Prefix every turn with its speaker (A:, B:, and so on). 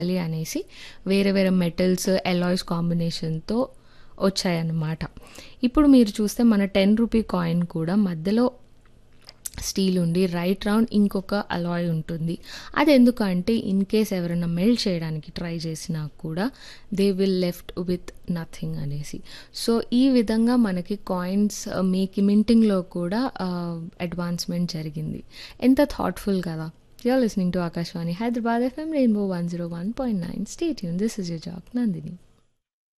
A: చేయాలి అనేసి వేరే వేరే మెటల్స్ ఎలాయ్స్ కాంబినేషన్తో వచ్చాయన్నమాట ఇప్పుడు మీరు చూస్తే మన టెన్ రూపీ కాయిన్ కూడా మధ్యలో స్టీల్ ఉండి రైట్ రౌండ్ ఇంకొక అలాయ్ ఉంటుంది అది ఎందుకంటే ఇన్ కేస్ ఎవరైనా మెల్ట్ చేయడానికి ట్రై చేసినా కూడా they will left with nothing అనేసి సో ఈ విధంగా మనకి కాయిన్స్ మీకు మింటింగ్లో కూడా అడ్వాన్స్మెంట్ జరిగింది ఎంత థాట్ఫుల్ కదా you're listening to Akashvani Hyderabad FM rainbow one zero one point nine stay యూన్ this is your jock Nandini